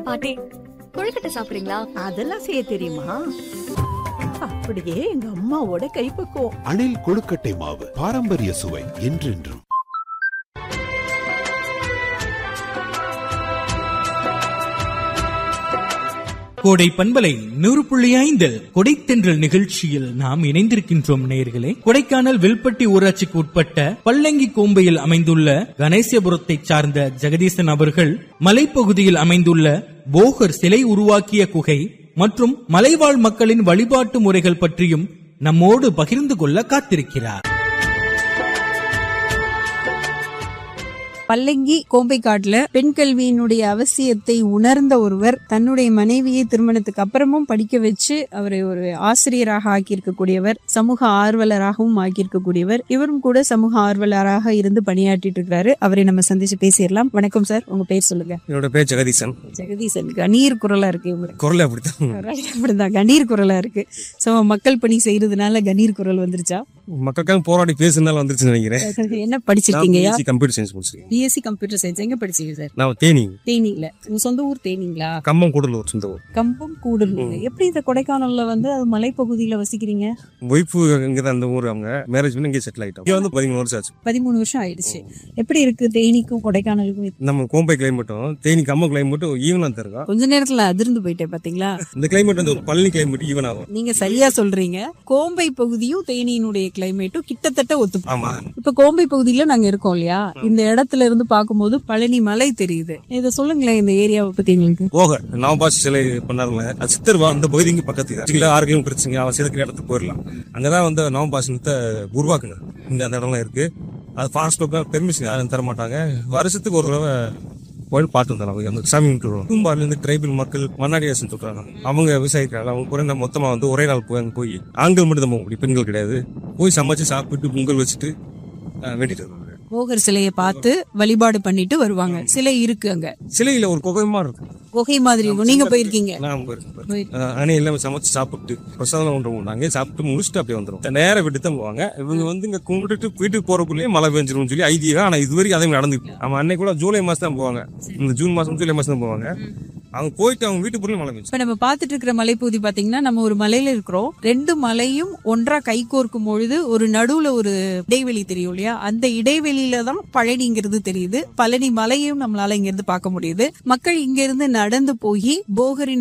பாட்டி கொழுக்கட்டை சாப்பிடுறீங்களா அதெல்லாம் செய்ய தெரியுமா அப்படியே எங்க அம்மாவோட கைப்பக்குவம் அணில் கொழுக்கட்டை மாவு பாரம்பரிய சுவை என்றென்றும் கோடை பண்பலை நூறு புள்ளி ஐந்தில் கொடைத்தென்றல் நிகழ்ச்சியில் நாம் இணைந்திருக்கின்றோம் நேயர்களே கொடைக்கானல் வில்பட்டி ஊராட்சிக்கு உட்பட்ட பல்லங்கி கோம்பையில் அமைந்துள்ள கணேசபுரத்தை சார்ந்த ஜெகதீசன் அவர்கள் மலைப்பகுதியில் அமைந்துள்ள போகர் சிலை உருவாக்கிய குகை மற்றும் மலைவாழ் மக்களின் வழிபாட்டு முறைகள் பற்றியும் நம்மோடு பகிர்ந்து கொள்ள காத்திருக்கிறார் பல்லங்கி கோம்பைக்காட்டுல பெண் கல்வியினுடைய அவசியத்தை உணர்ந்த ஒருவர் தன்னுடைய மனைவியை திருமணத்துக்கு அப்புறமும் படிக்க வச்சு அவரை ஒரு ஆசிரியராக ஆக்கியிருக்கக்கூடியவர் சமூக ஆர்வலராகவும் ஆக்கியிருக்கக்கூடியவர் இவரும் கூட சமூக ஆர்வலராக இருந்து பணியாற்றிட்டு இருக்காரு அவரை நம்ம சந்திச்சு பேசிடலாம் வணக்கம் சார் உங்க பேர் சொல்லுங்க என்னோட பேர் ஜெகதீசன் ஜெகதீசன் கணீர் குரலா இருக்கு இவங்க குரல் அப்படித்தான் அப்படிதான் கணீர் குரலா இருக்கு சோ மக்கள் பணி செய்யறதுனால கணீர் குரல் வந்துருச்சா மக்களுக்காக போராடி பேசுனால வந்துருச்சுன்னு நினைக்கிறேன் என்ன படிச்சிருக்கீங்கயா கம்ப்யூட்டர் சயின்ஸ் முடிச்சிருக்கேன் பிஎஸ்சி கம்ப்யூட்டர் சயின்ஸ் எங்க படிச்சீங்க சார் நான் தேனி தேனியில உங்க சொந்த ஊர் தேனிங்களா கம்பம் கூடலூர் சொந்த ஊர் கம்பம் கூடலூர் எப்படி இந்த கொடைக்கானல்ல வந்து அது மலைப்பகுதியில வசிக்கிறீங்க ஒய்ஃபு இங்கே தான் அந்த ஊர் அவங்க மேரேஜ் பண்ணி இங்கே செட்டில் ஆகிட்டோம் இங்கே வந்து பதிமூணு வருஷம் ஆச்சு பதிமூணு வருஷம் ஆயிடுச்சு எப்படி இருக்கு தேனிக்கும் கொடைக்கானலுக்கும் வித்- நம்ம கோம்பை கிளைமேட்டும் தேனி கம்மம் கிளைமேட்டும் ஈவனாக தான் இருக்கும் கொஞ்ச நேரத்துல அதிர்ந்து போயிட்டேன் பாத்தீங்களா இந்த கிளைமேட் வந்து ஒரு பழனி கிளைமேட் ஈவன் ஆகும் நீங்க சரியா சொல்றீங்க கோம்பை பகுதியும் தேனியினுடைய கிளைமேட்டும் கிட்டத்தட்ட ஒத்து ஆமா இப்ப கோம்பை பகுதியில நாங்க இருக்கோம் இல்லையா இந்த இடத்துல இருந்து பார்க்கும்போது பழனி மலை தெரியுது இத சொல்லுங்களேன் இந்த ஏரியாவை பத்தி எங்களுக்கு போக நவபாஷ் சிலை பண்ணாருல அது சித்தர் வா- அந்த பகுதி இங்கே பக்கத்து அஞ்சு கிலோ ஆறு கிலோமீட்டர் பிரச்சனை அவன் சிதக்கிற இடத்துக்கு போயிடலாம் அங்கதான் வந்து நவபாஷத்தை உருவாக்குங்க இங்க அந்த இடம்லாம் இருக்கு அது ஃபாரஸ்ட் பெர்மிஷன் யாரும் தர மாட்டாங்க வருஷத்துக்கு ஒரு தடவை போய் பார்த்து வந்தாங்க அந்த சாமி கும்பிட்டுருவோம் பூம்பாரில இருந்து ட்ரைபல் மக்கள் மன்னாடியாசன் சொல்றாங்க அவங்க விவசாயிக்கிறாங்க அவங்க கூட நம்ம மொத்தமா வந்து ஒரே நாள் போய் அங்க போய் ஆண்கள் மட்டும் தான் போக முடியும் பெண்கள் கிடையாது போய் சமைச்சு சாப்பிட்டு பொங்கல் வச்சுட்டு அஹ், வேண்டிட்டு வருவாங்க போகர் சிலையை பார்த்து வழிபாடு பண்ணிட்டு வருவாங்க சிலை இருக்கு அங்க சிலையில ஒரு குகைமா இருக்கும் குகை மாதிரி இருக்கும் நீங்க போயிருக்கீங்க நான் போயிருக்கேன் போய்- அணை எல்லாம் சமைச்சு சாப்பிட்டு பிரசாதம் ஒன்று உண்டாங்க சாப்பிட்டு முடிச்சுட்டு அப்படியே வந்துடும் நேரம் விட்டு தான் போவாங்க இவங்க வந்து இங்க கும்பிட்டுட்டு வீட்டுக்கு போறதுக்குள்ளேயே மழை பெஞ்சிரும் சொல்லி ஐதீகம் ஆனா இது வரைக்கும் அதே நடந்துட்டு அவன் அன்னைக்கு கூட ஜூலை மாசம் தான் போவாங்க இந்த ஜூன் மாசம் ஜூலை மாசம் தான் போவாங்க அவங்க போயிட்டு அவங்க வீட்டு பொருள் மழை பெஞ்சு இப்ப நம்ம பார்த்துட்டு இருக்கிற மலைப்பகுதி பாத்தீங்கன்னா நம்ம ஒரு மலையில இருக்கிறோம் ரெண்டு மலையும் ஒன்றா கைகோர்க்கும் பொழுது ஒரு நடுவுல ஒரு இடைவெளி தெரியும் இல்லையா அந்த இடைவெளியில தான் பழனிங்கிறது தெரியுது பழனி மலையும் நம்மளால இங்க இருந்து பார்க்க முடியுது மக்கள் இங்க இருந்து நடந்து போய் போகரின்